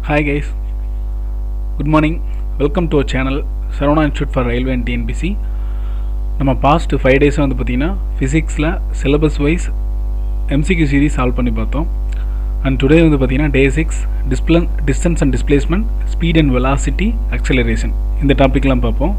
Hi guys, good morning. Welcome to our channel Saravana Institute for Railway and TNPC. நம்ம past five டேஸாக வந்து பார்த்தீங்கன்னா ஃபிசிக்ஸில் syllabus wise MCQ series solve பண்ணி பார்த்தோம் அண்ட் டுடே வந்து பார்த்தீங்கன்னா டே சிக்ஸ் டிஸ்பிளன் distance and displacement speed and velocity acceleration இந்த டாபிக்லாம் பார்ப்போம்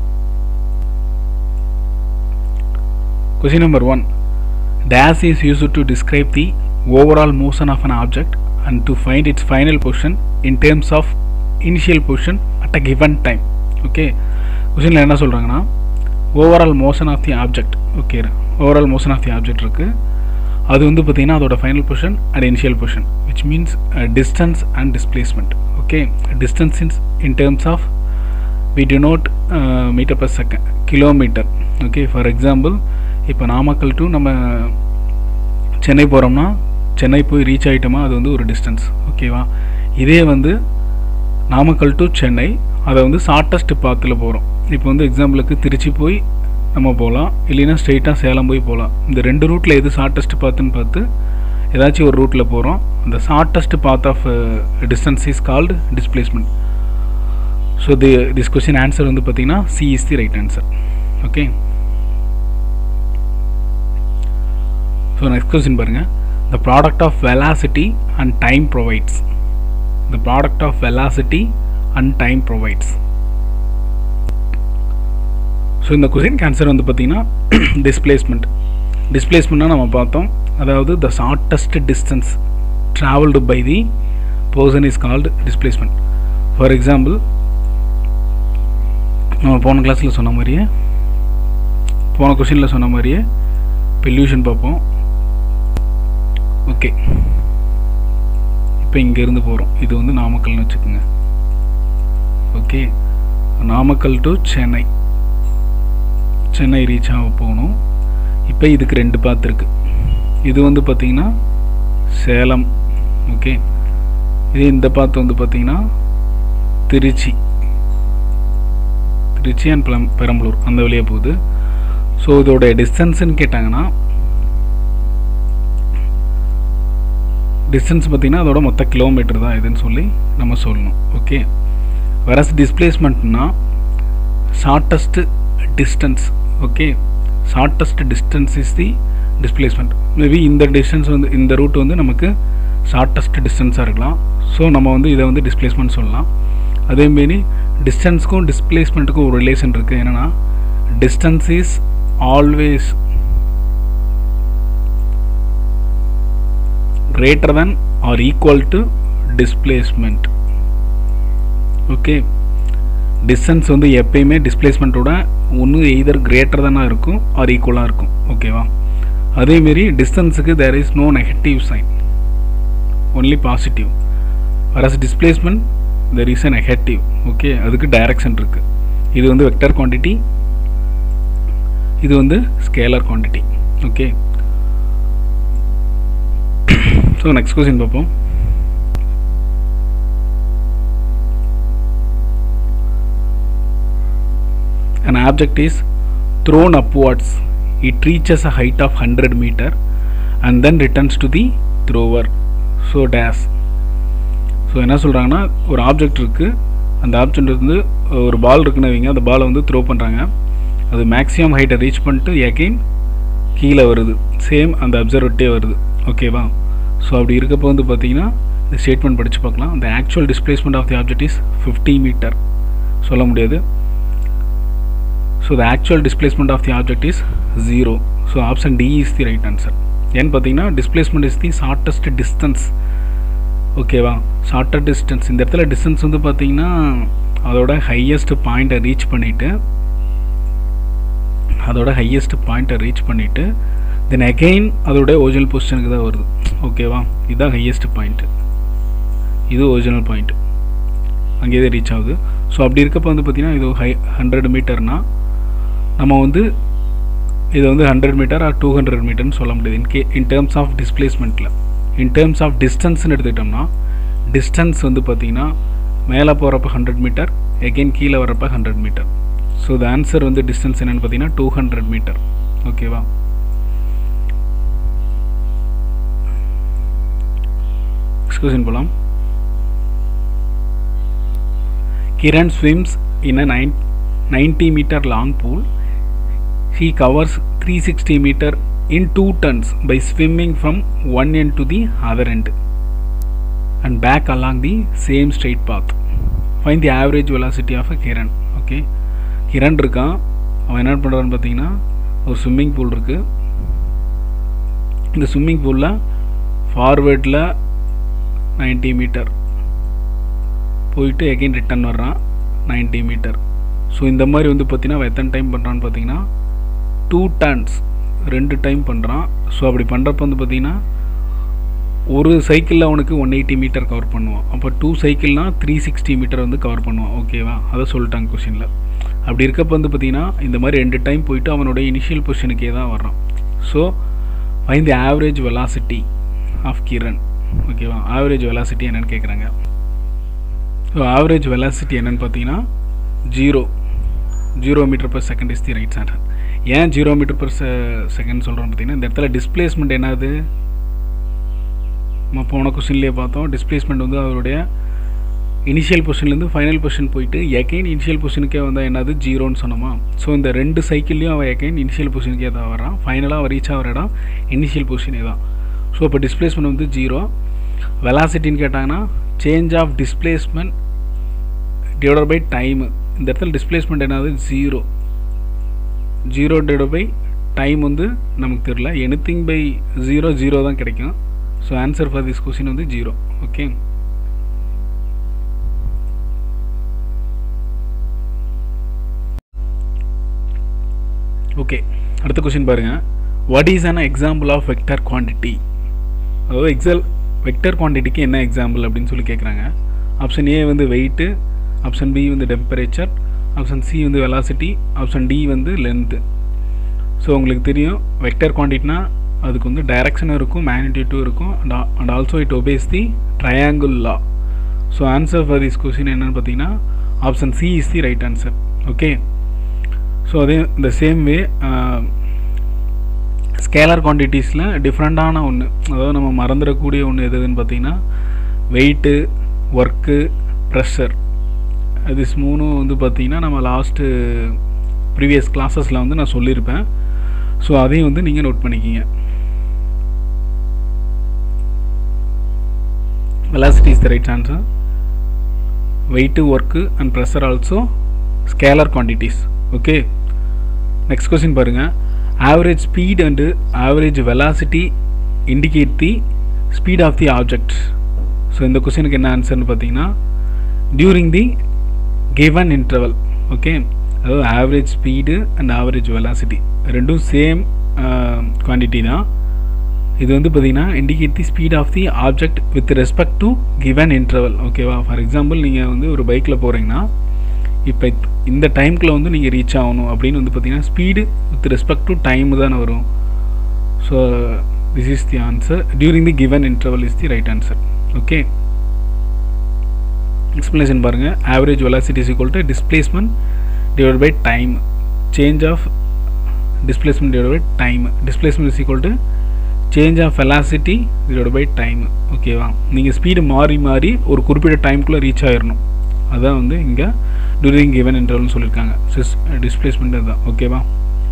question number one dash is used to describe the overall motion of an object and to find its final position in terms of initial position at a given time okay கொஷினில் என்ன சொல்கிறாங்கன்னா overall motion of the object okay overall motion of the object இருக்குது அது வந்து பார்த்திங்கன்னா அதோட final position and initial position which means distance and displacement okay distance இன்ஸ் in terms of we denote metre per second kilometre okay for example இப்போ Namakkal to நம்ம சென்னை போகிறோம்னா சென்னை போய் ரீச் ஆகிட்டோமா அது வந்து ஒரு டிஸ்டன்ஸ் ஓகேவா இதே வந்து நாமக்கல் டு சென்னை அதை வந்து ஷார்ட்டஸ்ட் பாத்தில் போகிறோம் இப்போ வந்து எக்ஸாம்பிளுக்கு திருச்சி போய் நம்ம போகலாம் இல்லைன்னா ஸ்ட்ரெயிட்டாக சேலம் போய் போகலாம் இந்த ரெண்டு ரூட்டில் எது ஷார்ட்டஸ்ட் பாத்துன்னு பார்த்து ஏதாச்சும் ஒரு ரூட்டில் போகிறோம் அந்த shortest path of distance is called displacement so the this question answer வந்து பார்த்தீங்கன்னா C is the right answer okay so next question பாருங்கள் the product of velocity and time provides the product of velocity and time provides so இந்த question answer வந்து பார்த்தீங்கன்னா displacement டிஸ்பிளேஸ்மெண்ட்னா நம்ம பார்த்தோம் அதாவது the shortest distance travelled by the person is called displacement for example நம்ம போன கிளாஸில் சொன்ன மாதிரியே போன கொஷினில் சொன்ன மாதிரியே பெல்யூஷன் பார்ப்போம் ஓகே இப்போ இங்கேருந்து போகிறோம் இது வந்து நாமக்கல்னு வச்சுக்கோங்க okay Namakkal to Chennai Chennai reach ஆக போகணும் இப்போ இதுக்கு ரெண்டு பாத்து இருக்கு இது வந்து பார்த்திங்கன்னா சேலம் ஓகே இது இந்த பாத்து வந்து பார்த்திங்கன்னா திருச்சி திருச்சி அண்ட் பெரம்பலூர் அந்த வழியாக போகுது ஸோ இதோட டிஸ்டன்ஸ்ன்னு கேட்டாங்கன்னா டிஸ்டன்ஸ் பார்த்திங்கன்னா அதோட மொத்த கிலோமீட்டர் தான் இதுன்னு சொல்லி நம்ம சொல்லணும் ஓகே வரஸ் டிஸ்பிளேஸ்மெண்ட்னா shortest distance okay shortest distance is the displacement maybe இந்த டிஸ்டன்ஸ் வந்து இந்த ரூட் வந்து நமக்கு ஷார்ட்டஸ்ட் டிஸ்டன்ஸாக இருக்கலாம் ஸோ நம்ம வந்து இதை வந்து டிஸ்பிளேஸ்மெண்ட் சொல்லலாம் அதேமாரி டிஸ்டன்ஸ்க்கும் டிஸ்பிளேஸ்மெண்ட்டுக்கும் ஒரு ரிலேஷன் இருக்குது என்னென்னா distance is always greater than or equal to displacement okay distance வந்து எப்பயுமே டிஸ்பிளேஸ்மெண்ட்டோட ஒன்று எய்தர் கிரேட்டர் தானாக இருக்கும் ஆர் ஈக்குவலாக இருக்கும் ஓகேவா அதேமாரி டிஸ்டன்ஸுக்கு there is no negative sign only positive versus displacement there is a negative okay அதுக்கு டைரக்ஷன் இருக்குது இது வந்து வெக்டர் குவான்டிட்டி இது வந்து scalar quantity okay so next question பார்ப்போம் an object is thrown upwards it reaches a height of 100 meter and then returns to the thrower so dash so என்ன சொல்கிறாங்கன்னா ஒரு ஆப்ஜெக்ட் இருக்குது அந்த ஆப்ஜெக்ட் வந்து ஒரு பால் இருக்குன்னு வைங்க அந்த பாலை வந்து த்ரோ பண்ணுறாங்க அது மேக்ஸிமம் ஹைட்டை ரீச் பண்ணிட்டு எகெயின் கீழே வருது சேம் அந்த அப்சர்வட்டே வருது ஓகேவா ஸோ அப்படி இருக்கப்போ வந்து பார்த்தீங்கன்னா இந்த ஸ்டேட்மெண்ட் படித்து பார்க்கலாம் the actual displacement of the object is fifty metre சொல்ல முடியாது so the actual displacement of the object is zero so option D is the right answer ஏன்னு பார்த்தீங்கன்னா displacement is the shortest distance ஓகேவா shorter distance இந்த இடத்துல distance வந்து பார்த்தீங்கன்னா அதோட ஹையஸ்ட் பாயிண்ட்டை ரீச் பண்ணிவிட்டு அதோட ஹையஸ்ட் பாயிண்ட்டை ரீச் பண்ணிவிட்டு தென் அகெயின் அதோட ஒரிஜினல் பொசிஷனுக்கு தான் வருது ஓகேவா இதுதான் ஹையஸ்ட் பாயிண்ட்டு இது ஒரிஜினல் பாயிண்ட் அங்கேயே தான் ரீச் ஆகுது ஸோ அப்படி இருக்கப்போ வந்து பார்த்திங்கன்னா இது ஹை ஹண்ட்ரட் மீட்டர்னால் நம்ம வந்து இதை வந்து hundred metre or two hundred மீட்டர்னு சொல்ல முடியாது இன் கே இன் டேர்ம்ஸ் ஆஃப் டிஸ்பிளேஸ்மெண்ட்டில் இன் டேர்ம்ஸ் ஆஃப் டிஸ்டன்ஸ்னு எடுத்துக்கிட்டோம்னா டிஸ்டன்ஸ் வந்து பார்த்திங்கன்னா மேலே போகிறப்ப ஹண்ட்ரட் மீட்டர் எகெயின் கீழே வரப்போ hundred metre so the answer வந்து டிஸ்டன்ஸ் என்னென்னு பார்த்தீங்கன்னா டூ ஹண்ட்ரட் மீட்டர் ஓகேவா நெக்ஸ்ட் கொஸ்டின் போகலாம் Kiran swims in a nine, 90 meter long pool. He covers 360 meter in two turns by swimming from one end to the other end and back along the same straight path. Find the average velocity of a Kiran. Okay. Kiran இருக்கான் அவன் என்ன பண்ணுறான்னு பார்த்தீங்கன்னா ஒரு swimming pool இருக்குது இந்த swimming பூலில் ஃபார்வேர்டில் 90 மீட்டர் போயிட்டு எகைன் ரிட்டர்ன் வர்றான் 90 மீட்டர் ஸோ இந்த மாதிரி வந்து பார்த்தீங்கன்னா அவன் எத்தனை டைம் பண்ணுறான்னு பார்த்தீங்கன்னா டூ டர்ன்ஸ் ரெண்டு டைம் பண்ணுறான் ஸோ அப்படி பண்ணுறப்ப வந்து பார்த்தீங்கன்னா ஒரு சைக்கிளில் அவனுக்கு ஒன் எயிட்டி மீட்டர் கவர் பண்ணுவான் அப்போ டூ சைக்கிள்னால் த்ரீ சிக்ஸ்டி மீட்டர் வந்து கவர் பண்ணுவான் ஓகேவா அதை சொல்லிட்டாங்க கொஷினில் அப்படி இருக்கப்ப வந்து பார்த்தீங்கன்னா இந்த மாதிரி ரெண்டு டைம் போயிட்டு அவனோட இனிஷியல் பொசிஷனுக்கே தான் வர்றான் so find the average velocity of Kiran ஓகேவா ஆவரேஜ் வெலாசிட்டி என்னென்னு கேட்குறாங்க ஸோ ஆவரேஜ் வெலாசிட்டி என்னென்னு பார்த்தீங்கன்னா zero zero metre per second is the right answer ஏன் ஜீரோ மீட்டர் பர் செகண்ட் சொல்கிறோம் பார்த்தீங்கன்னா இந்த இடத்துல டிஸ்பிளேஸ்மெண்ட் என்னது நம்ம போன கொஸ்டின்லேயே பார்த்தோம் டிஸ்பிளேஸ்மெண்ட் வந்து அவருடைய இனிஷியல் பொசிஷன்லேருந்து ஃபைனல் பொசிஷன் போயிட்டு எகைன் இனிஷியல் பொசிஷனுக்கே வந்தால் என்னது ஜீரோன்னு சொன்னோமா ஸோ இந்த ரெண்டு சைக்கிள்லையும் அவன் எகைன் இனிஷியல் பொசிஷனுக்கே தான் வரான் ஃபைனலாக அவன் ரீச் ஆகிற இடம் இனிஷியல் பொசிஷனே தான் ஸோ இப்போ டிஸ்பிளேஸ்மெண்ட் வந்து ஜீரோ வெலாசிட்டின்னு கேட்டாங்கன்னா change of displacement divide by time இந்த இடத்துல டிஸ்பிளேஸ்மெண்ட் என்னது zero zero divide by time வந்து நமக்கு தெரில எனிதிங் பை ஜீரோ ஜீரோ தான் கிடைக்கும் so answer for this question வந்து ஜீரோ ஓகே ஓகே அடுத்த கொஸ்டின் பாருங்கள் what is an example of vector quantity அதாவது எக்ஸல் வெக்டர் குவான்டிட்டிக்கு என்ன எக்ஸாம்பிள் அப்படின்னு சொல்லி கேட்குறாங்க ஆப்ஷன் ஏ வந்து வெயிட்டு ஆப்ஷன் பி வந்து டெம்பரேச்சர் ஆப்ஷன் சி வந்து வெலாசிட்டி ஆப்ஷன் டி வந்து லென்த்து ஸோ உங்களுக்கு தெரியும் வெக்டர் குவான்டிட்டினா அதுக்கு வந்து டைரக்ஷனும் இருக்கும் மேக்னிடியூட்டும் இருக்கும் and also it obeys the triangle law so answer for this question என்னென்னு பார்த்தீங்கன்னா option C is the right answer okay so அதே இந்த சேம் வே ஸ்கேலர் குவான்டிட்டிஸில் டிஃப்ரெண்ட்டான ஒன்று அதாவது நம்ம மறந்துடக்கூடிய ஒன்று எதுன்னு பார்த்தீங்கன்னா வெயிட்டு ஒர்க்கு ப்ரெஷர் இது மூணும் வந்து பார்த்திங்கன்னா நம்ம லாஸ்ட்டு ப்ரீவியஸ் கிளாஸஸில் வந்து நான் சொல்லியிருப்பேன் ஸோ அதையும் வந்து நீங்கள் நோட் பண்ணிக்கிங்க velocity is the right answer weight work and pressure also scalar quantities okay next question பாருங்கள் average speed and average velocity indicate the speed of the object so இந்த கொஸ்டினுக்கு என்ன ஆன்சர்னு பார்த்தீங்கன்னா during the given interval okay அதாவது average speed and average velocity ரெண்டும் same quantity தான் இது வந்து பார்த்தீங்கன்னா indicate the speed of the object with respect to given interval ஓகேவா ஃபார் எக்ஸாம்பிள் நீங்கள் வந்து ஒரு பைக்கில் போகிறீங்கன்னா இப்போ இந்த டைம்குள்ளே வந்து நீங்கள் ரீச் ஆகணும் அப்படின்னு வந்து பார்த்தீங்கன்னா speed with respect to time தானே வரும் so this is the answer during the given interval is the right answer okay explanation பாருங்கள் average velocity is equal to displacement divide by time change of displacement divide by time displacement is equal to change of velocity divide by time ஓகேவா நீங்கள் speed மாறி மாறி ஒரு குறிப்பிட்ட டைம்குள்ளே reach ஆகிடணும் அதான் வந்து இங்கே டூரிங் கிவன் இன்டர்வல்னு சொல்லியிருக்காங்க சிஸ் டிஸ்பிளேஸ்மெண்ட் அதுதான் ஓகேவா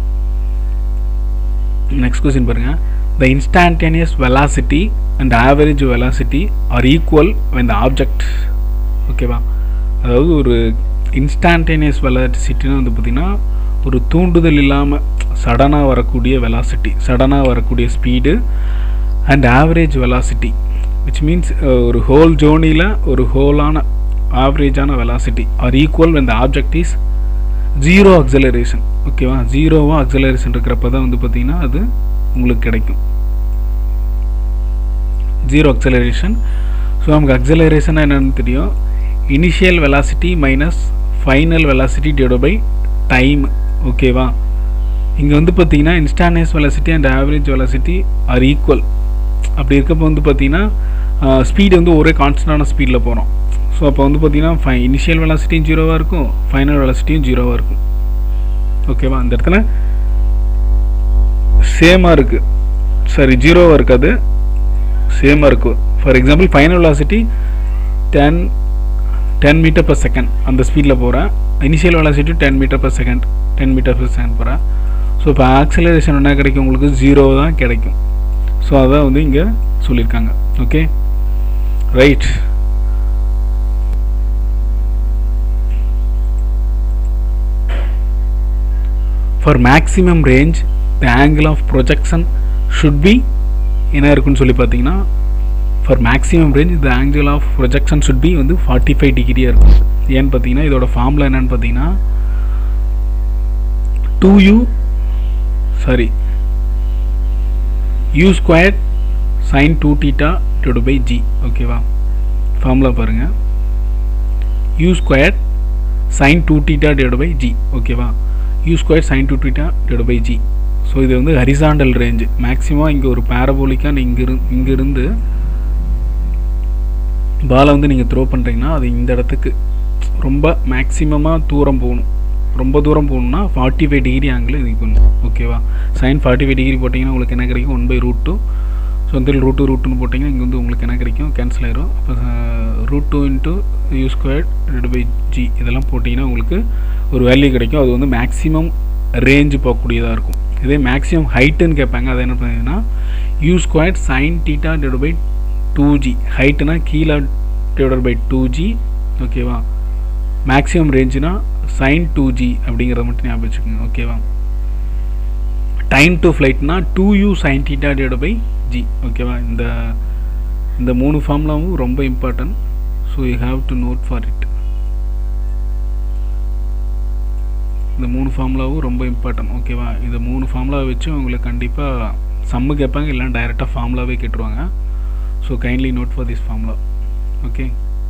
நெக்ஸ்ட் கொஸ்டின் பாருங்கள் the instantaneous velocity and average velocity are equal when the object ஓகேவா அதாவது ஒரு இன்ஸ்டான்டேனியஸ் வெலாசிட்டினா வந்து பார்த்திங்கன்னா ஒரு தூண்டுதல் இல்லாமல் சடனாக வரக்கூடிய வெலாசிட்டி சடனாக வரக்கூடிய speed and average velocity which means ஒரு ஹோல் ஜோனியில் ஒரு ஹோலான ஆவரேஜான velocity are equal when the object is zero acceleration ஓகேவா ஜீரோவாக அக்சலரேஷன் இருக்கிறப்ப தான் வந்து பார்த்திங்கன்னா அது உங்களுக்கு கிடைக்கும் ஜீரோ அக்சலரேஷன் ஸோ நமக்கு அக்சலரேஷன் என்னென்னு தெரியும் initial velocity minus final velocity divide by time ஓகேவா இங்கே வந்து பார்த்தீங்கன்னா instantaneous velocity and average velocity are equal அப்படி இருக்கப்போ வந்து பார்த்தீங்கன்னா ஸ்பீடு வந்து ஒரே கான்ஸ்டன்டான ஸ்பீடில் போகிறோம் ஸோ அப்போ வந்து பார்த்தீங்கன்னா ஃபை இனிஷியல் வெலாசிட்டியும் ஜீரோவாக இருக்கும் ஃபைனல் வெலாசிட்டியும் ஜீரோவாக இருக்கும் ஓகேவா அந்த இடத்துல சேமாக இருக்குது சாரி ஜீரோவாக இருக்காது சேமாக இருக்கும் for example final velocity ten ten metre per second அந்த ஸ்பீடில் போகிறேன் initial velocity ten metre per second ten metre per second போகிறேன் ஸோ இப்போ ஆக்சலரேஷன் என்ன கிடைக்கும் உங்களுக்கு ஜீரோ தான் கிடைக்கும் ஸோ அதான் வந்து இங்கே சொல்லியிருக்காங்க okay right for maximum range the angle of projection should be என்ன இருக்குன்னு சொல்லி பார்த்தீங்கன்னா for maximum range the angle of projection should be வந்து ஃபார்ட்டி ஃபைவ் டிகிரியாக இருக்கும் ஏன்னு பார்த்தீங்கன்னா இதோட ஃபார்முலா என்னன்னு பார்த்தீங்கன்னா two U sorry U square sine two theta divide by G ஓகேவா ஃபார்முலா பாருங்கள் U square sine two theta divide by G ஓகேவா U square sine two theta divide by G so இது வந்து ஹரிசாண்டல் ரேஞ்சு மேக்ஸிமம் இங்கே ஒரு பேரபோலிக்காக இங்கே இரு இங்கேருந்து பாலை வந்து நீங்கள் த்ரோ பண்ணுறீங்கன்னா அது இந்த இடத்துக்கு ரொம்ப மேக்ஸிமமாக தூரம் போகணும் ரொம்ப தூரம் போகணுன்னா ஃபார்ட்டி ஃபைவ் டிகிரி ஆங்கிள் இது பண்ணணும் ஓகேவா சைன் ஃபார்ட்டி ஃபைவ் டிகிரி போட்டிங்கன்னா உங்களுக்கு என்ன கிடைக்கும் one by root two so வந்து ரூட் டூ ரூட் டூன்னு போட்டிங்கன்னா இங்கே வந்து உங்களுக்கு என்ன கிடைக்கும் கேன்சல் ஆயிரும் அப்போ root two into U square divide by G இதெல்லாம் போட்டிங்கன்னா உங்களுக்கு ஒரு வேல்யூ கிடைக்கும் அது வந்து மேக்ஸிமம் ரேஞ்சு போகக்கூடியதாக இருக்கும் இதே மேக்ஸிமம் ஹைட்டுன்னு கேட்பாங்க அது என்ன பண்ணுறதுன்னா U square sine theta divide by two G ஹைட்டுனா கீழே டிவைட் பை டூ ஜி ஓகேவா மேக்ஸிமம் ரேஞ்சுனா சைன் டூ ஜி அப்படிங்கிறத மட்டும் ஞாபகம் வச்சுக்கோங்க ஓகேவா டைம் டு ஃப்ளைட்னா two U sine theta divide by G ஓகேவா இந்த இந்த மூணு ஃபார்முலாவும் ரொம்ப important so you have to note for it இந்த மூணு ஃபார்முலாவும் ரொம்ப இம்பார்ட்டன்ட் ஓகேவா இந்த மூணு ஃபார்முலாவை வச்சு உங்களுக்கு கண்டிப்பாக சம்மு கேட்பாங்க இல்லைனா டைரெக்டாக ஃபார்முலாவே கேட்டுருவாங்க so kindly note for this formula okay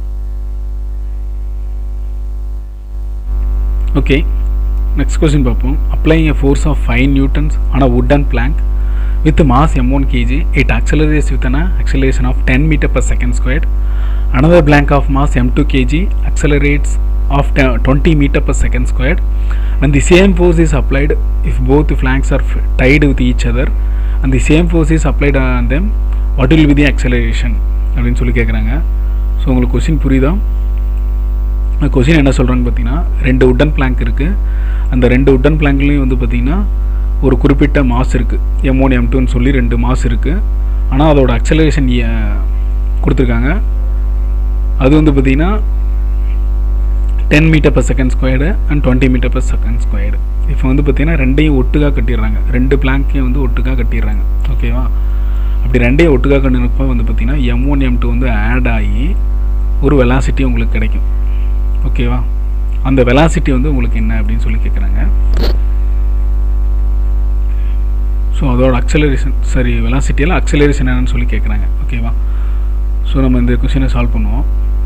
okay next question பார்ப்போம் applying a force of five newtons on a wood and plank with mass m1 kg it accelerates with an acceleration of 10 meter per second squared another blank of mass m2 kg accelerates of 20 meter per second squared when the same force is applied if both flanks are tied with each other and the same force is applied on them what will be the acceleration அப்படின்னு சொல்லி கேட்குறாங்க so உங்களுக்கு question புரியுதா question என்ன சொல்கிறாங்க பார்த்தீங்கன்னா ரெண்டு wooden blank இருக்குது அந்த ரெண்டு உட்டன் பிளாங்க்லேயும் வந்து பார்த்திங்கன்னா ஒரு குறிப்பிட்ட மாஸ் இருக்குது எம் ஒன் எம் டூன்னு சொல்லி ரெண்டு மாஸ் இருக்குது ஆனால் அதோட அக்சலரேஷன் கொடுத்துருக்காங்க அது வந்து பார்த்திங்கன்னா ten metre per second squared and twenty metre per second squared இப்போ வந்து பார்த்திங்கன்னா ரெண்டையும் ஒட்டுக்காக கட்டிடுறாங்க ரெண்டு பிளாங்க்கையும் வந்து ஒட்டுக்காக கட்டிடுறாங்க ஓகேவா அப்படி ரெண்டையும் ஒட்டுக்காக கட்டினப்போ வந்து பார்த்திங்கன்னா எம் ஒன் எம் டூ வந்து ஆட் ஆகி ஒரு வெலாசிட்டி உங்களுக்கு கிடைக்கும் ஓகேவா அந்த வெலாசிட்டி வந்து உங்களுக்கு என்ன அப்படின்னு சொல்லி கேட்குறாங்க ஸோ அதோட அக்சலரேஷன் சரி வெலாசிட்டியில் அக்சலரேஷன் என்னன்னு சொல்லி கேட்குறாங்க ஓகேவா ஸோ நம்ம இந்த கொஷினை சால்வ் பண்ணுவோம்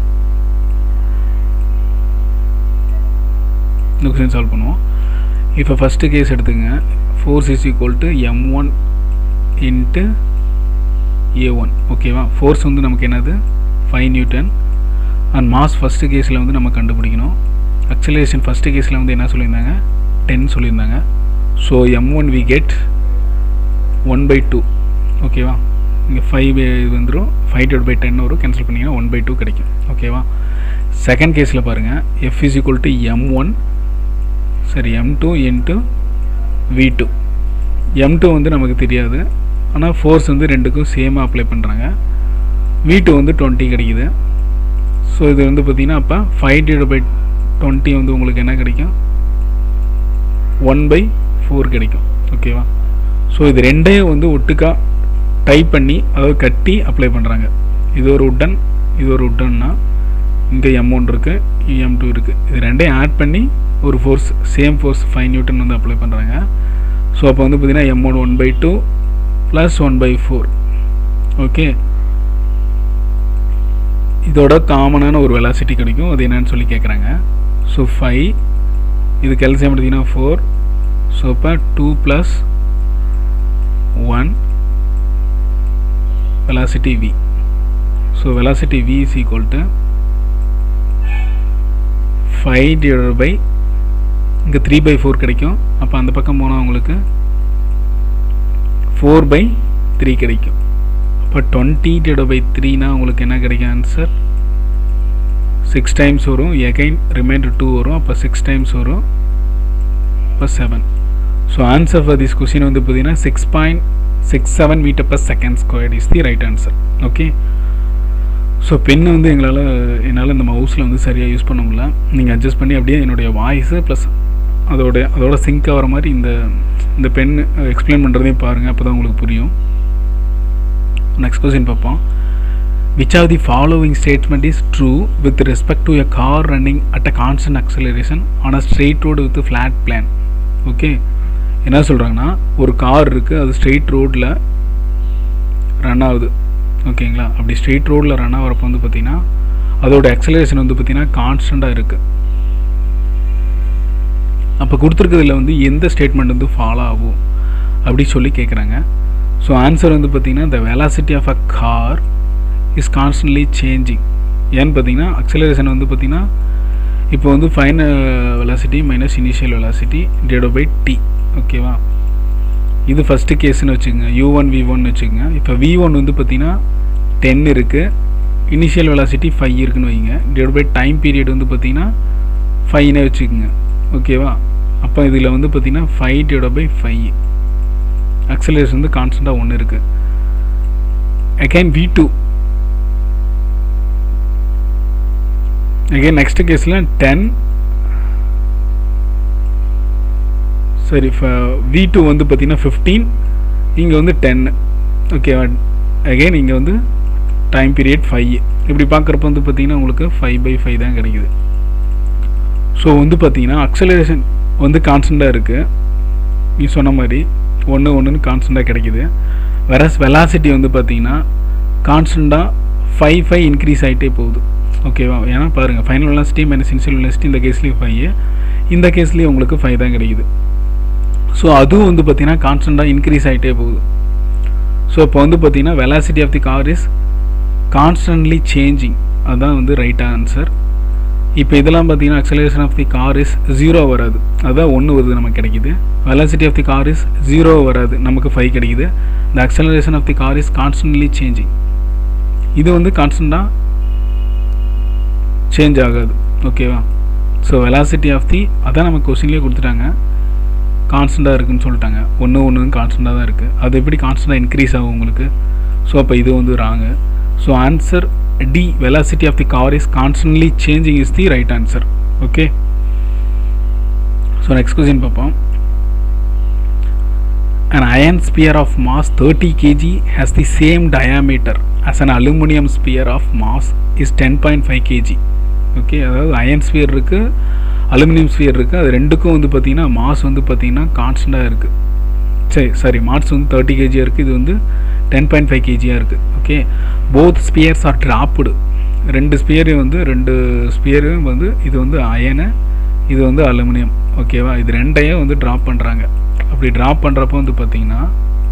இந்த கொஷின் சால்வ் பண்ணுவோம் இப்போ ஃபஸ்ட்டு கேஸ் எடுத்துங்க force is equal to M one into A one ஓகேவா ஃபோர்ஸ் வந்து நமக்கு என்னது five newton and mass first கேஸில் வந்து நம்ம கண்டுபிடிக்கணும் அக்சலரேஷன் ஃபஸ்ட்டு கேஸில் வந்து என்ன சொல்லியிருந்தாங்க டென் சொல்லியிருந்தாங்க so M one we get one by two ஓகேவா இங்கே ஃபைவ் இது வந்துடும் ஃபைவ் டிவைட் பை டென் வரும் கேன்சல் பண்ணிங்கன்னா ஒன் பை டூ கிடைக்கும் ஓகேவா செகண்ட் கேஸில் பாருங்கள் F is equal to M one சரி M two into V two M two வந்து நமக்கு தெரியாது ஆனால் ஃபோர்ஸ் வந்து ரெண்டுக்கும் சேமாக அப்ளை பண்ணுறாங்க வி டூ வந்து டுவெண்ட்டி கிடைக்குது ஸோ இது வந்து பார்த்திங்கன்னா அப்போ ஃபைவ் டிவைட் பை டுவெண்ட்டி வந்து உங்களுக்கு என்ன கிடைக்கும் ஒன் பை ஃபோர் கிடைக்கும் ஓகேவா ஸோ இது ரெண்டையும் வந்து ஒட்டுக்கா டைப் பண்ணி அதாவது கட்டி அப்ளை பண்ணுறாங்க இது ஒரு உட்டன் இது ஒரு உட்டன்னா இங்கே எம் ஒன் இருக்குது எம் டூ இருக்குது இது ரெண்டையும் ஆட் பண்ணி ஒரு force same force five newton வந்து அப்ளை பண்ணுறாங்க ஸோ அப்போ வந்து பார்த்திங்கன்னா M one one by two plus one by four okay இதோட காமனான ஒரு வெலாசிட்டி கிடைக்கும் அது என்னன்னு சொல்லி கேட்குறாங்க ஸோ ஃபைவ் இது கெல்சியம் எடுத்திங்கன்னா ஃபோர் ஸோ இப்போ two plus one velocity v so velocity v is equal to 5 divided by இங்கே த்ரீ பை ஃபோர் கிடைக்கும் அப்போ அந்த பக்கம் போனால் உங்களுக்கு ஃபோர் பை த்ரீ கிடைக்கும் அப்போ டுவெண்ட்டி டிவைட் பை த்ரீனா உங்களுக்கு என்ன கிடைக்கும் ஆன்சர் சிக்ஸ் டைம்ஸ் வரும் எகைன் ரிமைண்டர் டூ வரும் அப்போ சிக்ஸ் டைம்ஸ் வரும் இப்போ seven so answer for this question வந்து பார்த்தீங்கன்னா six point six seven metre per second square is the right answer okay so பெண்ணை வந்து எங்களால் என்னால் இந்த மவுஸில் வந்து சரியாக யூஸ் பண்ண முடியல நீங்கள் அட்ஜஸ்ட் பண்ணி அப்படியே என்னுடைய வாய்ஸு ப்ளஸ் அதோட அதோட சிங்க் ஆகிற மாதிரி இந்த இந்த பென் எக்ஸ்பிளைன் பண்ணுறதையும் பாருங்கள் அப்போ தான் உங்களுக்கு புரியும் நெக்ஸ்ட் கொஸ்டின் பார்ப்போம் which of the following statement is true with respect to a car running at a constant acceleration on a straight road with a flat plane okay என்ன சொல்கிறாங்கன்னா ஒரு கார் இருக்குது அது ஸ்ட்ரெயிட் ரோட்டில் ரன் ஆகுது ஓகேங்களா அப்படி ஸ்ட்ரெயிட் ரோட்டில் ரன் ஆகிறப்ப வந்து பார்த்திங்கன்னா அதோட acceleration வந்து பார்த்திங்கன்னா கான்ஸ்டண்ட்டாக இருக்குது அப்போ கொடுத்துருக்கிறதுல வந்து எந்த ஸ்டேட்மெண்ட் வந்து ஃபாலோ ஆகும் அப்படி சொல்லி கேட்குறாங்க ஸோ ஆன்சர் வந்து பார்த்திங்கன்னா the velocity of a car is constantly changing ஏன்னு பார்த்தீங்கன்னா அக்சலரேஷன் வந்து பார்த்தீங்கன்னா இப்போ வந்து final velocity minus initial velocity divide by T ஓகேவா இது ஃபஸ்ட்டு கேஸ்னு வச்சுக்கோங்க யூ ஒன் வி ஒன் வச்சுக்கோங்க இப்போ வி ஒன் வந்து பார்த்தீங்கன்னா டென் இருக்குது இனிஷியல் வெலாசிட்டி ஃபைவ் இருக்குன்னு வைங்க டிவைட் பை டைம் பீரியட் வந்து பார்த்தீங்கன்னா ஃபைவ்னே வச்சுக்கோங்க ஓகேவா அப்போ இதில் வந்து பார்த்தீங்கன்னா five divide by five acceleration வந்து கான்ஸ்டண்ட்டாக ஒன்று இருக்குது again V two again next கேஸில் டென் சரி வி டூ வந்து பார்த்தீங்கன்னா ஃபிஃப்டீன் இங்கே வந்து டென் ஓகேவா அகைன் இங்கே வந்து டைம் பீரியட் ஃபைவ் இப்படி பார்க்குறப்ப வந்து பார்த்தீங்கன்னா உங்களுக்கு ஃபைவ் பை ஃபைவ் தான் கிடைக்குது ஸோ வந்து பார்த்தீங்கன்னா அக்சலரேஷன் வந்து கான்ஸ்டண்ட்டாக இருக்குது நீ சொன்ன மாதிரி ஒன்று ஒன்றுன்னு கான்ஸ்டண்ட்டாக கிடைக்குது வேற வெலாசிட்டி வந்து பார்த்தீங்கன்னா கான்ஸ்டண்ட்டாக ஃபைவ் ஃபைவ் இன்க்ரீஸ் ஆகிட்டே போகுது ஓகேவா ஏன்னா பாருங்கள் final velocity minus initial velocity இந்த கேஸ்லேயும் ஃபைவ் இந்த கேஸ்லேயும் உங்களுக்கு ஃபைவ் தான் கிடைக்குது ஸோ அதுவும் வந்து பார்த்தீங்கன்னா கான்ஸ்டண்ட்டாக இன்க்ரீஸ் ஆகிட்டே போகுது ஸோ இப்போ வந்து பார்த்தீங்கன்னா velocity of the car is constantly changing அதுதான் வந்து ரைட் ஆன்சர் இப்போ இதெல்லாம் பார்த்தீங்கன்னா acceleration of the car is zero வராது அதுதான் ஒன்று வருது நமக்கு கிடைக்குது velocity of the car is zero வராது நமக்கு ஃபைவ் கிடைக்குது the acceleration of the car is constantly changing இது வந்து கான்ஸ்டண்ட்டாக சேஞ்ச் ஆகாது ஓகேவா ஸோ வெலாசிட்டி ஆஃப் தி அதான் நம்ம கொஸ்டின்லேயே கொடுத்துட்டாங்க கான்ஸ்டண்ட்டாக இருக்குன்னு சொல்லிட்டாங்க ஒன்று ஒன்று கான்ஸ்டண்ட்டாக தான் இருக்குது அது எப்படி கான்ஸ்டண்ட்டாக இன்க்ரீஸ் ஆகும் உங்களுக்கு ஸோ அப்போ இது வந்து wrong so answer D velocity of the car is constantly changing is the right answer okay so next question பார்ப்போம் An iron sphere of mass 30 kg has the same diameter as an aluminum sphere of mass is 10.5 kg. Okay அதாவது iron sphere இருக்குது aluminium sphere இருக்குது அது ரெண்டுக்கும் வந்து பார்த்தீங்கன்னா mass வந்து பார்த்தீங்கன்னா கான்ஸ்டண்ட்டாக இருக்குது சரி சாரி மாஸ் வந்து தேர்ட்டி கேஜியாக இருக்குது இது வந்து டென் பாயிண்ட் ஃபைவ் கேஜியாக இருக்குது okay both spheres are dropped ரெண்டு ஸ்பியரையும் வந்து ரெண்டு ஸ்பியரும் வந்து இது வந்து அயனு இது வந்து அலுமினியம் ஓகேவா இது ரெண்டையும் வந்து ட்ராப் பண்ணுறாங்க அப்படி ட்ராப் பண்ணுறப்போ வந்து பார்த்தீங்கன்னா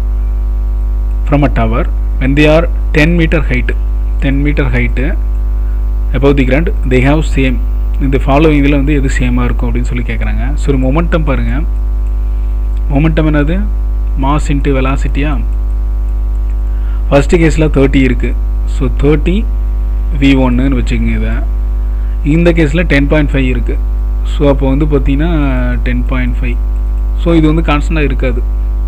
from a tower when they are ten metre height ten metre height above the ground they have same இந்த ஃபாலோவிங் இதில் வந்து எது சேமாக இருக்கும் அப்படின்னு சொல்லி கேட்குறாங்க ஸோ ஒரு மொமெண்டம் பாருங்கள் மொமெண்டம் என்னது மாஸ் இன்ட்டு வெலாசிட்டியா ஃபஸ்ட்டு கேஸில் தேர்ட்டி இருக்குது ஸோ தேர்ட்டி வி ஒன்னுன்னு வச்சுக்கோங்க இதை இந்த கேஸில் டென் பாயிண்ட் ஃபைவ் இருக்குது ஸோ அப்போ வந்து பார்த்தீங்கன்னா டென் பாயிண்ட் ஃபைவ் ஸோ இது வந்து கான்ஸ்டண்ட்டாக இருக்காது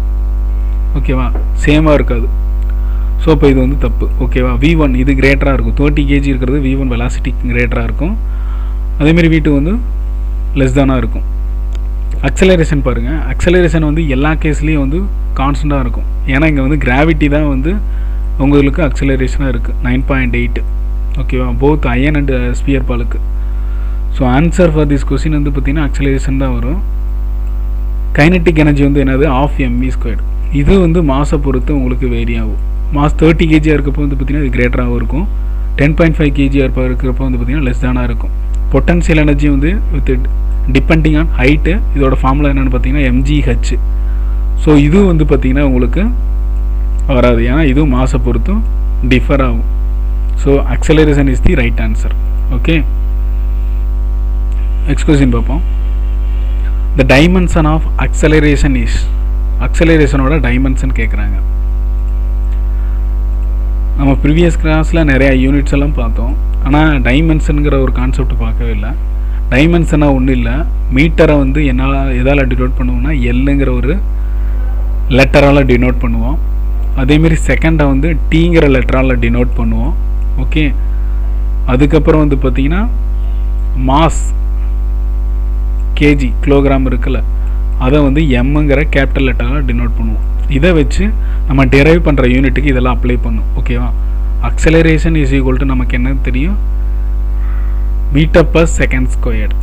ஓகேவா சேமாக இருக்காது ஸோ அப்போ இது வந்து தப்பு ஓகேவா வி ஒன் இது கிரேட்டராக இருக்கும் தேர்ட்டி கேஜி இருக்கிறது வி ஒன் வெலாசிட்டி கிரேட்டராக இருக்கும் அதேமாரி வி டூ வந்து லெஸ் தானாக இருக்கும் அக்சலரேஷன் பாருங்கள் அக்சலரேஷன் வந்து எல்லா கேஸ்லேயும் வந்து கான்ஸ்டண்ட்டாக இருக்கும் ஏன்னா இங்கே வந்து கிராவிட்டி தான் வந்து உங்களுக்கு அக்சலரேஷனாக இருக்குது நைன் பாயிண்ட் எயிட் ஓகேவா போத் அயன் அண்ட் ஸ்பியர் பாலுக்கு so answer for this question வந்து பார்த்திங்கன்னா அக்சலரேஷன் தான் வரும் கைனட்டிக் எனர்ஜி வந்து என்னது ஆஃப் எம்வி ஸ்கொயர்டு இது வந்து மாசை பொறுத்து உங்களுக்கு வேரி ஆகும் மாஸ் தேர்ட்டி கேஜியாக இருக்கப்போ வந்து பார்த்திங்கன்னா இது கிரேட்டராகவும் இருக்கும் டென் பாயிண்ட் ஃபைவ் கேஜியாக இருப்ப இருக்கிறப்போ வந்து பார்த்திங்கன்னா லெஸ் தானாக இருக்கும் பொட்டன்ஷியல் எனர்ஜி வந்து வித் டிபெண்டிங் ஆன் ஹைட்டு இதோட ஃபார்முலா என்னென்னு பார்த்தீங்கன்னா எம்ஜிஹெச் ஸோ இது வந்து பார்த்திங்கன்னா உங்களுக்கு வராது ஏன்னா இதுவும் மாசை பொறுத்தும் டிஃபர் ஆகும் so acceleration is the right answer okay next question பார்ப்போம் the dimension of acceleration is அக்சலரேஷனோட டைமென்ஷன் கேட்குறாங்க நம்ம ப்ரீவியஸ் கிளாஸில் நிறையா யூனிட்ஸ் எல்லாம் பார்த்தோம் ஆனால் டைமென்ஷனுங்கிற ஒரு கான்செப்ட் பார்க்கவே இல்லை டைமென்ஷனாக ஒன்றும் இல்லை மீட்டரை வந்து என்னால் எதால் டினோட் பண்ணுவோம்னா எல்லுங்கிற ஒரு லெட்டரால் டினோட் பண்ணுவோம் அதேமாரி செகண்டை வந்து டீங்கிற லெட்டரால் டினோட் பண்ணுவோம் ஓகே அதுக்கப்புறம் வந்து பார்த்திங்கன்னா மாஸ் கேஜி கிலோகிராம் இருக்குல்ல அதை வந்து எம்முங்கிற கேபிட்டல் லெட்டரால் டினோட் பண்ணுவோம் இதை வச்சு நம்ம டெரைவ் பண்ணுற யூனிட்டுக்கு இதெல்லாம் அப்ளை பண்ணும் ஓகேவா அக்சலரேஷன் இஸ் ஈக்குவல் டு நமக்கு என்ன தெரியும் மீட்டர் பர் செகண்ட் ஸ்கொயர்டு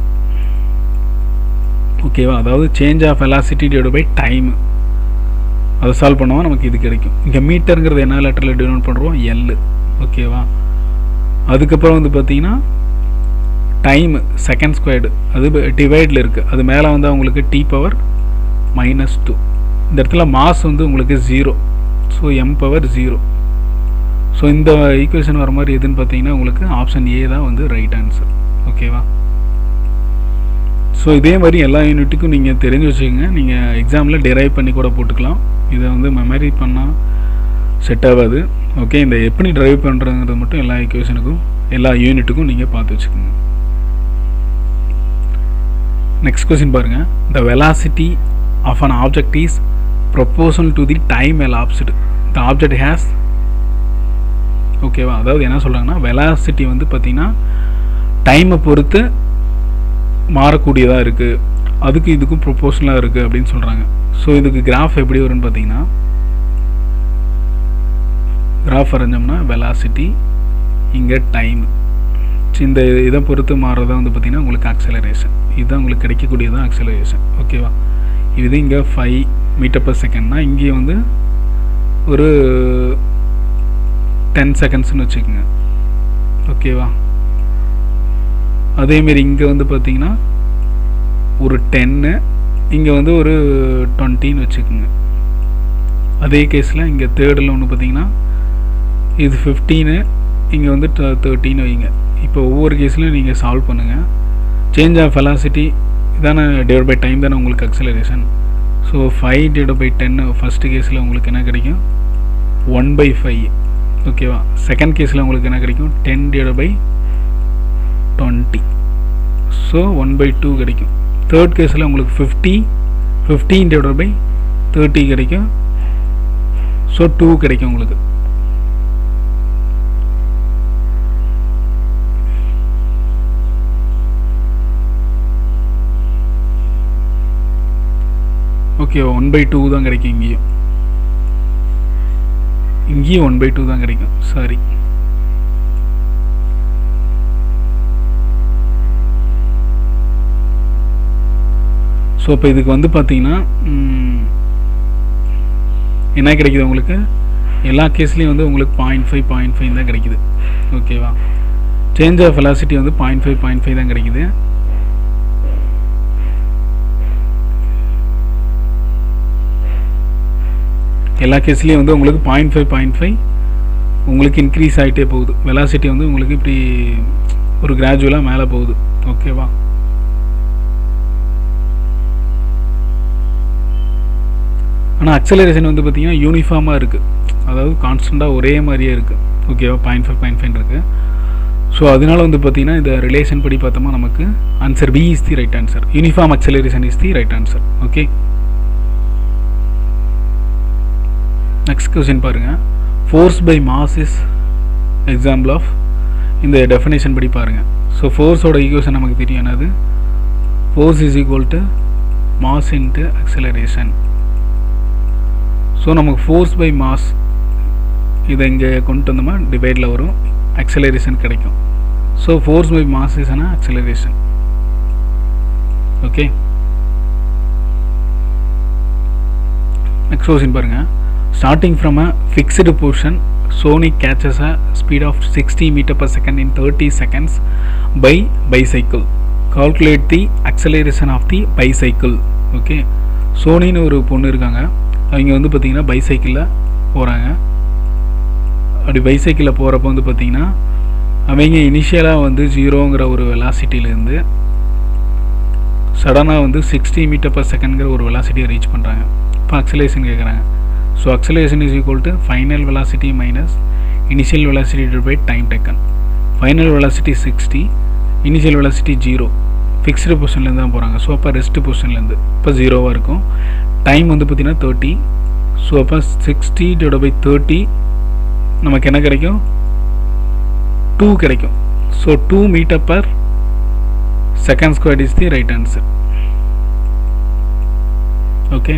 ஓகேவா அதாவது change of velocity divide by time அதை சால்வ் பண்ணுவோம் நமக்கு இது கிடைக்கும் இங்கே மீட்டருங்கிறது என்ன லெட்டரில் டினோட் பண்ணுறோம் எல் ஓகேவா அதுக்கப்புறம் வந்து பார்த்தீங்கன்னா டைம் செகண்ட் ஸ்கொயர்டு அது டிவைடில் இருக்குது அது மேலே வந்து அவங்களுக்கு டி பவர் மைனஸ் டூ இந்த இடத்துல மாஸ் வந்து உங்களுக்கு zero so m power zero so இந்த ஈக்குவேஷன் வர மாதிரி எதுன்னு பார்த்தீங்கன்னா உங்களுக்கு ஆப்ஷன் ஏ தான் வந்து ரைட் ஆன்சர் ஓகேவா ஸோ இதே மாதிரி எல்லா யூனிட்டுக்கும் நீங்கள் தெரிஞ்சு வச்சுக்கோங்க நீங்கள் எக்ஸாமில் டெரைவ் பண்ணி கூட போட்டுக்கலாம் இதை வந்து மெமரி பண்ணால் செட் ஆகாது ஓகே இந்த எப்படி ட்ரைவ் பண்ணுறதுங்கிறது மட்டும் எல்லா ஈக்குவேஷனுக்கும் எல்லா யூனிட்டுக்கும் நீங்கள் பார்த்து வச்சுக்கோங்க நெக்ஸ்ட் கொஸ்டின் பாருங்கள் the velocity of an object is proposal to the time elapsed the object has ஓகேவா அதாவது என்ன சொல்கிறாங்கன்னா வெலாசிட்டி வந்து பார்த்திங்கன்னா டைமை பொறுத்து மாறக்கூடியதாக இருக்குது அதுக்கு இதுக்கும் ப்ரொப்போஷனலாக இருக்குது அப்படின்னு சொல்கிறாங்க ஸோ இதுக்கு கிராஃப் எப்படி வரும்னு பார்த்தீங்கன்னா கிராஃப் வரைஞ்சோம்னா வெலாசிட்டி இங்கே டைம் இந்த இதை பொறுத்து மாறுறதா வந்து பார்த்திங்கன்னா உங்களுக்கு அக்சலரேஷன் இதுதான் உங்களுக்கு கிடைக்கக்கூடியதான் அக்சலரேஷன் ஓகேவா இது இங்கே ஃபைவ் மீட்டர் பர் செகண்ட்னா இங்கே வந்து ஒரு டென் செகண்ட்ஸ்னு வச்சுக்கோங்க ஓகேவா அதேமாரி இங்கே வந்து பார்த்தீங்கன்னா ஒரு டென்னு இங்கே வந்து ஒரு டுவெண்ட்டின்னு வச்சுக்கோங்க அதே கேஸில் இங்கே தேர்டில் ஒன்று பார்த்தீங்கன்னா இது ஃபிஃப்டீனு இங்கே வந்து தேர்ட்டின்னு வைங்க இப்போ ஒவ்வொரு கேஸ்லையும் நீங்கள் சால்வ் பண்ணுங்கள் சேஞ்ச் ஆஃப் வெலாசிட்டி இதான டிவைட் பை டைம் தானே உங்களுக்கு acceleration so five divide by டென்னு ஃபஸ்ட்டு கேஸில் உங்களுக்கு என்ன கிடைக்கும் ஒன் பை ஃபைவ் ஓகேவா செகண்ட் கேஸில் உங்களுக்கு என்ன கிடைக்கும் ten divide by twenty so one by two கிடைக்கும் தேர்ட் கேஸில் உங்களுக்கு fifty fifteen divide by thirty கிடைக்கும் ஸோ டூ கிடைக்கும் உங்களுக்கு ஓகே ஒன் பை டூ தான் கிடைக்கும் இங்கேயும் இங்கேயும் ஒன் பை டூ தான் கிடைக்கும் சாரி ஸோ இப்போ இதுக்கு வந்து பார்த்தீங்கன்னா ம், என்ன கிடைக்குது உங்களுக்கு எல்லா கேஸ்லேயும் வந்து உங்களுக்கு பாயிண்ட் ஃபைவ் பாயிண்ட் ஃபைவ் தான் கிடைக்குது ஓகேவா சேஞ்ச் ஆஃப் வெலாசிட்டி வந்து பாயிண்ட் ஃபைவ் பாயிண்ட் ஃபைவ் தான் கிடைக்குது எல்லா கேஸ்லேயும் வந்து உங்களுக்கு பாயிண்ட் ஃபைவ் பாயிண்ட் ஃபைவ் உங்களுக்கு இன்க்ரீஸ் ஆகிட்டே போகுது வெலாசிட்டி வந்து உங்களுக்கு இப்படி ஒரு கிராஜுவலாக மேலே போகுது ஓகேவா ஆனால் அக்சலரேஷன் வந்து பார்த்திங்கன்னா யூனிஃபார்மாக இருக்குது அதாவது கான்ஸ்டண்ட்டாக ஒரே மாதிரியே இருக்குது ஓகேவா பாயிண்ட் ஃபைவ் பாயிண்ட் ஃபைவ் இருக்குது ஸோ அதனால வந்து பார்த்திங்கன்னா இந்த ரிலேஷன் படி பார்த்தோமா நமக்கு answer b is the right answer uniform acceleration is the right answer okay next question பாருங்கள் force by mass is example of இந்த டெஃபினேஷன் படி பாருங்கள் ஸோ ஃபோர்ஸோட ஈக்குவேஷன் நமக்கு தெரியும் என்னது force is equal to mass into acceleration so நமக்கு force by mass இதை இங்கே கொண்டு வந்தோமா டிவைடில் வரும் அக்சலரேஷன் கிடைக்கும் so force by mass is அனா அக்சலரேஷன் ஓகே நெக்ஸ்ட் கொஸ்டின் பாருங்கள் starting from a fixed portion sony catches a speed of 60 meter per second in 30 seconds by bicycle calculate the acceleration of the bicycle okay சோனின்னு ஒரு பொண்ணு இருக்காங்க அவங்க வந்து பார்த்தீங்கன்னா பைசைக்கிளில் போகிறாங்க அப்படி பைசைக்கிளில் போகிறப்ப வந்து பார்த்தீங்கன்னா அவங்க இனிஷியலாக வந்து ஜீரோங்கிற ஒரு வெலாசிட்டியிலேருந்து சடனாக வந்து சிக்ஸ்டி மீட்டர் பர் செகண்ட்ங்கிற ஒரு வெலாசிட்டியை ரீச் பண்ணுறாங்க இப்போ அக்சலேஷன் கேட்குறாங்க so acceleration is equal to final velocity minus initial velocity by time taken final velocity sixty initial velocity zero fixed பொசிஷன்லேருந்து தான் போகிறாங்க ஸோ அப்போ ரெஸ்ட் பொசிஷன்லேருந்து இப்போ ஜீரோவாக இருக்கும் டைம் வந்து பார்த்திங்கன்னா தேர்ட்டி ஸோ அப்போ சிக்ஸ்டி டிவைட் பை தேர்ட்டி நமக்கு என்ன கிடைக்கும் டூ கிடைக்கும் so two metre per second square is the right answer okay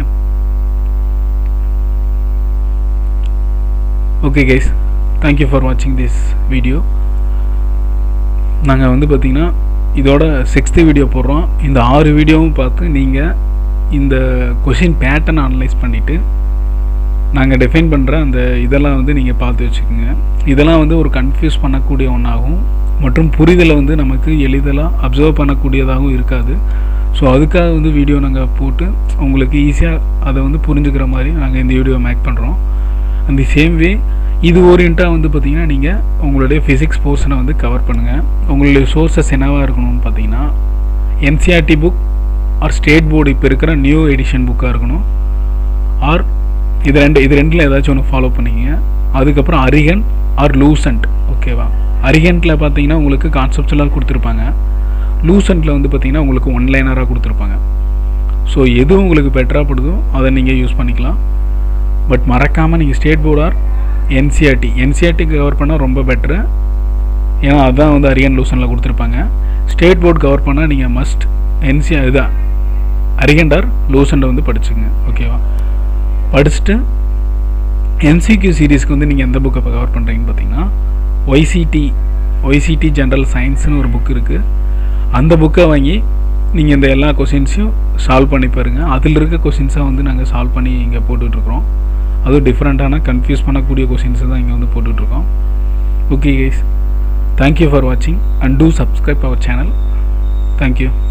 okay guys thank you for வாட்சிங் திஸ் வீடியோ நாங்கள் வந்து பார்த்திங்கன்னா இதோட சிக்ஸ்த்து வீடியோ போடுறோம் இந்த ஆறு வீடியோவும் பார்த்து நீங்கள் இந்த கொஷின் பேட்டர்ன் அனலைஸ் பண்ணிவிட்டு நாங்கள் டிஃபைன் பண்ணுற அந்த இதெல்லாம் வந்து நீங்கள் பார்த்து வச்சுக்கோங்க இதெல்லாம் வந்து ஒரு கன்ஃபியூஸ் பண்ணக்கூடிய ஒன்றாகும் மற்றும் புரிதலை வந்து நமக்கு எளிதலாக அப்சர்வ் பண்ணக்கூடியதாகவும் இருக்காது ஸோ அதுக்காக வந்து வீடியோ நாங்கள் போட்டு உங்களுக்கு ஈஸியாக அதை வந்து புரிஞ்சுக்கிற மாதிரி நாங்கள் இந்த வீடியோ மேக் பண்ணுறோம் அந்த சேம் வே இது ஓரியண்ட்டாக வந்து பார்த்திங்கன்னா நீங்கள் உங்களுடைய ஃபிசிக்ஸ் போர்ஷனை வந்து கவர் பண்ணுங்கள் உங்களுடைய சோர்ஸஸ் என்னவாக இருக்கணும்னு பார்த்தீங்கன்னா NCERT book or state board இப்போ இருக்கிற நியூ எடிஷன் புக்காக இருக்கணும் ஆர் இது ரெண்டு இது ரெண்டில் ஏதாச்சும் ஒன்று ஃபாலோ பண்ணிக்கங்க அதுக்கப்புறம் அரிகன் ஆர் லூசன்ட் ஓகேவா அரிகன்ட்டில் பார்த்தீங்கன்னா உங்களுக்கு கான்செப்ட்ஸ்லாம் கொடுத்துருப்பாங்க லூசன்ட்டில் வந்து பார்த்தீங்கன்னா உங்களுக்கு ஒன்லைனராக கொடுத்துருப்பாங்க ஸோ எது உங்களுக்கு பெட்டராக படுதோ அதை நீங்கள் யூஸ் பண்ணிக்கலாம் பட் மறக்காமல் நீங்கள் state board or NCERT NCERT cover பண்ணால் ரொம்ப பெட்ரு ஏன்னா அதுதான் வந்து அரியன் லூசனில் கொடுத்துருப்பாங்க ஸ்டேட் போர்டு கவர் பண்ணால் நீங்கள் மஸ்ட் என்சிஆர் இதுதான் அரியண்டார் லூசண்டை வந்து படிச்சுங்க ஓகேவா படிச்சுட்டு என்சிக்யூ சீரீஸ்க்கு வந்து நீங்கள் எந்த புக்கை கவர் பண்ணுறீங்கன்னு பார்த்தீங்கன்னா ஒய்சிடி ஒய்சிடி ஜென்ரல் சயின்ஸ்னு ஒரு புக் இருக்குது அந்த புக்கை வாங்கி நீங்கள் இந்த எல்லா கொஷின்ஸையும் சால்வ் பண்ணி பாருங்கள் அதில் இருக்க கொஷின்ஸை வந்து நாங்கள் சால்வ் பண்ணி இங்கே போட்டுட்ருக்குறோம் அதுவும் டிஃப்ரெண்ட்டான கன்ஃபியூஸ் பண்ணக்கூடிய கொஷின்ஸை தான் இங்கே வந்து போட்டுட்ருக்கோம் ஓகே கைஸ் தேங்க்யூ ஃபார் வாட்சிங் and do subscribe our channel thank you